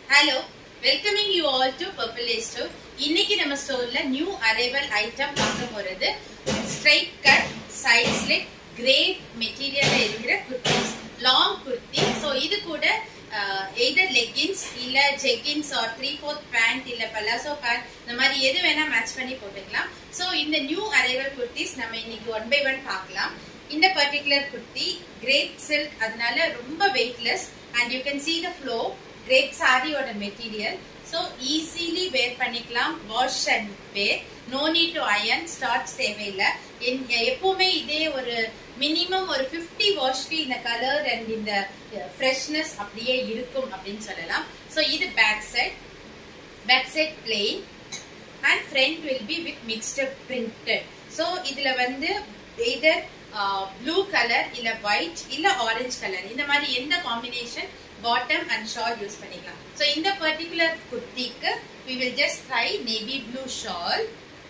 Hello welcoming you all to Purple Store இன்னைக்கு நம்ம ஸ்டோர்ல நியூ அரைவல் ஐட்டம் பார்க்க போறது straight cut side slit grey மெட்டீரியல்ல இருக்கிற குர்த்திஸ் லாங் குர்த்தி ஸோ இது கூட எய்தர் லெகின்ஸ் இல்ல jeggings or three fourth pant இல்ல பலாசோ பேண்ட் இந்த மாதிரி எது வேணா மேட்ச் பண்ணி போட்டுக்கலாம் ஸோ இந்த நியூ அரைவல் குர்த்திஸ் நம்ம இன்னைக்கு ஒன் பை ஒன் பார்க்கலாம் இந்த பர்டிகுலர் குர்த்தி கிரேட் சில்க் அதனால ரொம்ப weightless and you can see the flow crepe சாரியோட மெட்டீரியல் ஸோ ஈஸிலி வேர் பண்ணிக்கலாம் wash and wear no need to iron starch தேவையில்லை எப்பவுமே இதே ஒரு மினிமம் ஒரு ஃபிஃப்டி வாஷ்க்கு இந்த கலர் அண்ட் இந்த ஃப்ரெஷ்னஸ் அப்படியே இருக்கும் அப்படின்னு சொல்லலாம் ஸோ இது back side back side plain and front will be with mixed printed so இதுல வந்து எய்தர் ப்ளூ கலர் இல்ல ஒயிட் இல்ல ஆரஞ்சு கலர் இந்த மாதிரி எந்த combination bottom and shawl use பண்ணிக்கலாம் ஸோ இந்த பர்டிகுலர் குர்த்திக்கு we will just try navy blue shawl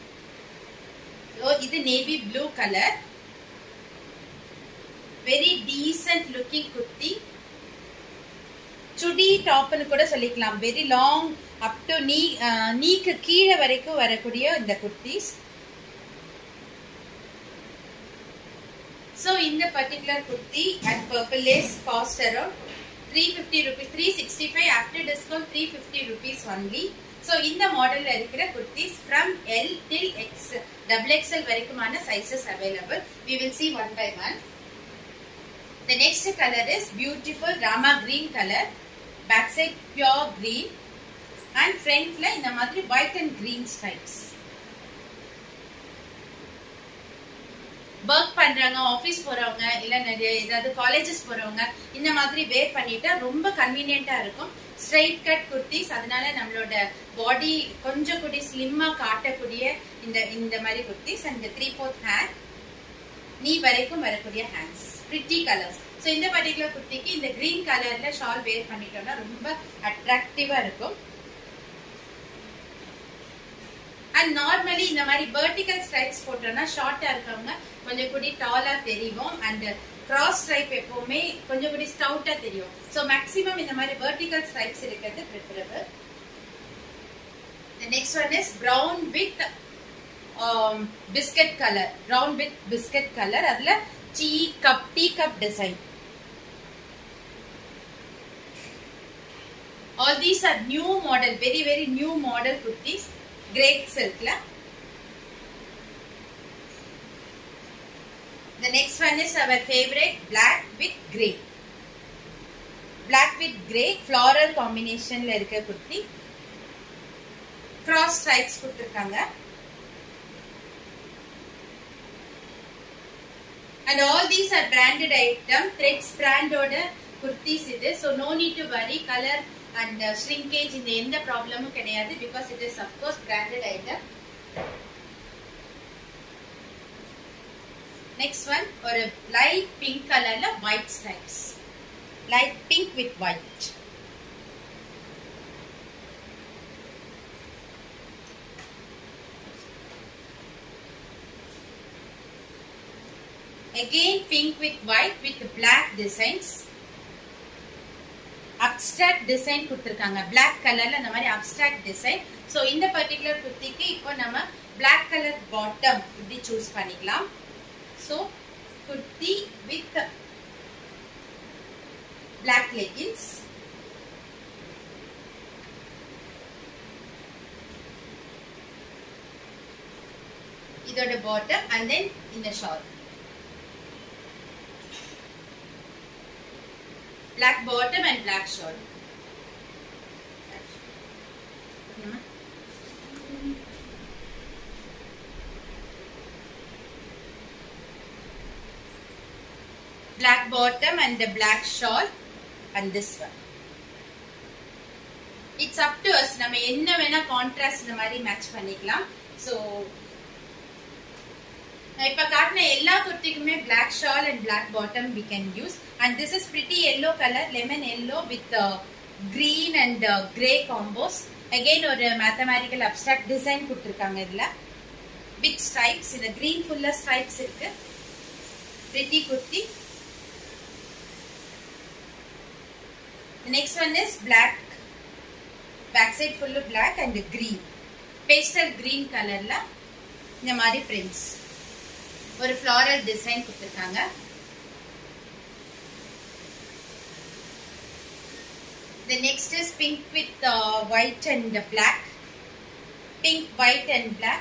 so இது navy blue colour very decent looking kurti chudi டாப்னு கூட சொல்லிக்கலாம் வெரி லாங் அப் டு நீ நீக்கு கீழே வரைக்கும் வரக்கூடிய இந்த குர்த்திஸ் ஸோ இந்த particular kurti at Purple lace cost around three fifty rupees three sixty five after discount three fifty rupees only so இந்த மாடல்ல இருக்கிற kurtis from L till X double XL வரைக்குமான sizes available we will see one by one the next colour is beautiful rama green colour back side pure green and ஃப்ரண்ட்ல இந்த மாதிரி white and green stripes work பண்றவங்க office போறவங்க இல்ல நிறைய ஏதாவது colleges போறவங்க இந்த மாதிரி வேர் பண்ணிட்டா ரொம்ப கன்வீனியன்டா இருக்கும் ஸ்ட்ரைட் கட் குர்த்திஸ் அதனால நம்மளோட பாடி கொஞ்சம் கூடி ஸ்லிம்மா காட்டக்கூடிய இந்த இந்த மாதிரி kurtis and three fourth hand knee வரைக்கும் வரக்கூடிய ஹேண்ட்ஸ் பிரிட்டி கலர்ஸ் ஸோ இந்த பர்டிகுலர் குர்த்திக்கு இந்த கிரீன் கலர்ல ஷால் வேர் பண்ணிட்டோம்னா ரொம்ப அட்ராக்டிவா இருக்கும் அண்ட் நார்மலி இந்த மாதிரி வெர்டிக்கல் ஸ்ட்ரைப்ஸ் போட்டோம்னா ஷார்ட்டா இருக்கவங்க கொஞ்சம் கூடி டாலா தெரியும் அண்ட் கிராஸ் ஸ்ட்ரைப் எப்பவுமே கொஞ்சம் கூடி ஸ்டவுட்டா தெரியும் ஸோ மேக்ஸிமம் இந்த மாதிரி வெர்டிக்கல் ஸ்ட்ரைப்ஸ் இருக்கிறது preferable next one is brown with biscuit colour brown with biscuit colour அதுல tea cup tea cup design all these are new model very very new model kurtis crepe சில்க்ல The next one is our favorite black with grey. Black with grey floral combinationல இருக்க kurti cross stripes கொடுத்திருக்காங்க and all these are branded item threads brand ஓட குர்த்திஸ் இது so no need to worry color and uh, shrinkage இந்த எந்த ப்ராப்ளமும் கிடையாது because it is of course branded item next one ஒரு லைட் பிங்க் கலர்ல white stripes light pink with white again pink with white with black designs abstract design கொடுத்துருக்காங்க black கலர்ல இந்த மாதிரி அப்டிராக்ட் டிசைன் ஸோ இந்த பர்டிகுலர் குர்த்திக்கு இப்போ நம்ம பிளாக் கலர் பாட்டம் இப்படி சூஸ் பண்ணிக்கலாம் so kurti with black leggings இதோட பாட்டம் அண்ட் தென் இந்த shawl black bottom and black shawl black bottom and the black shawl and this one it's up to us நம்ம என்ன வேணா contrast இந்த மாதிரி match பண்ணிக்கலாம் ஸோ இப்ப காட்டின எல்லா குர்த்திக்குமே black shawl and black bottom we can use and this is pretty yellow colour lemon yellow with green and grey combos again ஒரு மேத்தமேட்டிக்கல் அப்டிராக்ட் டிசைன் கொடுத்துருக்காங்க இதுல வித் ஸ்ட்ரைப்ஸ் இந்த கிரீன் ஃபுல்லா ஸ்ட்ரைப்ஸ் இருக்கு pretty kurti The next one is black back side full black and green pastel green கலர்ல இந்த மாதிரி prints ஒரு ஃப்ளாரல் டிசைன் கொடுத்துருக்காங்க The next is pink with uh, white and black. Pink, white and black.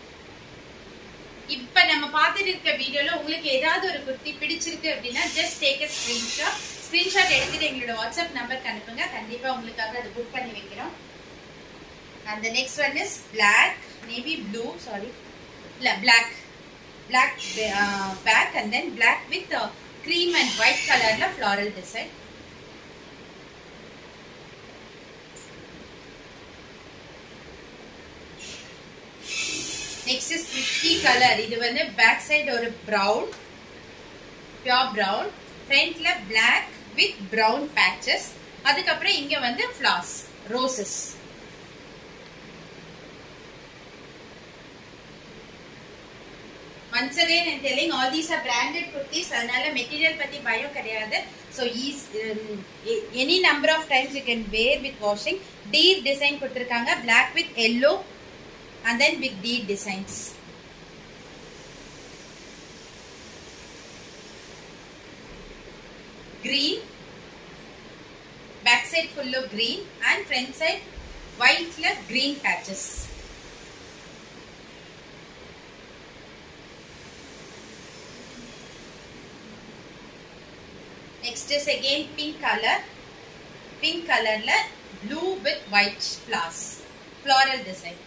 இப்ப நம்ம பார்த்துட்டு இருக்க வீடியோல உங்களுக்கு ஏதாவது ஒரு குர்த்தி பிடிச்சிருக்கு அப்படின்னா just take a screenshot screenshot எடுத்துட்டு எங்களோட வாட்ஸ்அப் நம்பருக்கு அனுப்புங்க கண்டிப்பா உங்களுக்காக அது புக் பண்ணி வைக்கிறோம் and the next one is black navy blue sorry இல்ல black black uh, back and then black with uh, cream and white colorல floral design next is fifty colour இது வந்து பேக் சைடு ஒரு ப்ரௌன் பியோர் ப்ரௌன் ஃப்ரண்ட்ல black with brown patches அதுக்கப்புறம் இங்க வந்து ஃபிளாஸ் roses once again I'm telling all these are branded kurtis அதனால மெட்டீரியல் பத்தி பயம் கிடையாது so ease um, any number of times you can wear with washing deer design கொடுத்திருக்காங்க black with yellow and then with deer designs green back side full of green and front side white green patches next is again pink color pink colorல blue with white flowers floral design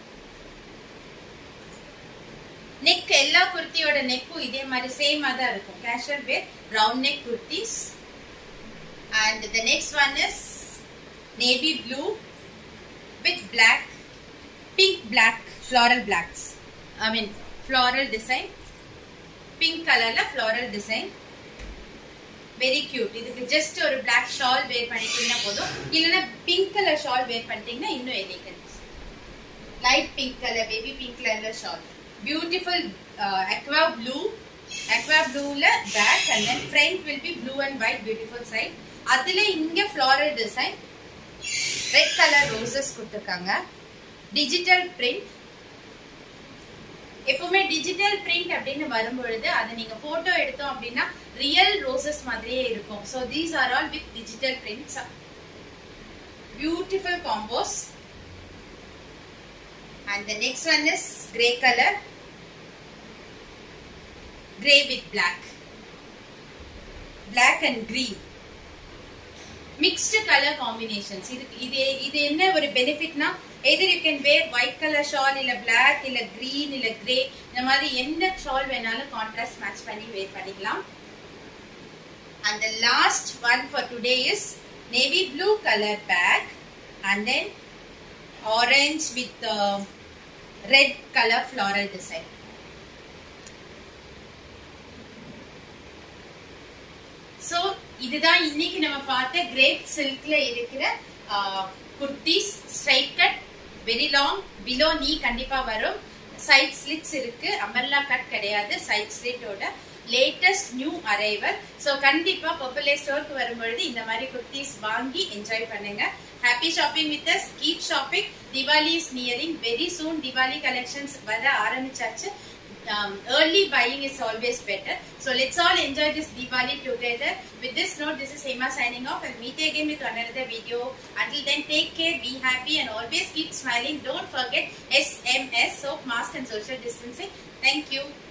neck எல்லா குர்த்தியோட நெக்கும் இதே மாதிரி சேமா தான் இருக்கும் casual wear round neck kurtis and the next one is navy blue with black pink black floral blacks I mean floral design pink கலர்ல ஃப்ளாரல் டிசைன் வெரி கியூட் இதுக்கு ஜஸ்ட் ஒரு பிளாக் ஷால் வேர் பண்ணிட்டீங்கன்னா போதும் இல்லைன்னா பிங்க் கலர் ஷால் வேர் பண்ணிட்டீங்கன்னா இன்னும் elegance light pink colour baby pink கலர்ல shawl beautiful aqua blue aqua ப்ளூல back and then front will be blue and white beautiful side அதுல இங்க floral design red colour roses கொடுத்துருக்காங்க digital print எப்பவுமே digital print அப்படின்னு வரும்பொழுது அதை நீங்க போட்டோ எடுத்தோம் அப்படின்னா ரியல் ரோசஸ் மாதிரியே இருக்கும் so these are all with digital prints beautiful combos and the next one is gray color gray with black black and green mixed color combinations இது இது இது என்ன ஒரு பெனிஃபிட்னா either you can wear white colour shawl இல்ல black இல்ல green இல்ல grey இந்த மாதிரி எந்த ஷால் வேணாலும் கான்ட்ராஸ்ட் மேட்ச் பண்ணி வேர் பண்ணிக்கலாம் and the last one for today is navy blue color bag and then orange with uh, red color floral design. So இதுதான் இன்னைக்கு நம்ம பார்த்த கிரேப் சில்க்ல இருக்கிற kurtis straight cut very long below knee கண்டிப்பா வரும் சைட் ஸ்லிட்ஸ் இருக்கு அமர்லா கட் கிடையாது சைட் ஸ்லிட்டோட லேட்டஸ்ட் நியூ அரைவல் ஸோ கண்டிப்பா பொப்பலே ஸ்டோருக்கு வரும்பொழுது இந்த மாதிரி குர்த்திஸ் வாங்கி என்ஜாய் பண்ணுங்க happy shopping with us keep shopping Diwali is nearing very soon Diwali collections வர ஆரம்பிச்சாச்சு um, early buying is always better. So let's all enjoy this Diwali together. With this note, this is Hema signing off and meet again with another video. Until then, take care, be happy and always keep smiling. Don't forget SMS, soap, mask and social distancing. Thank you.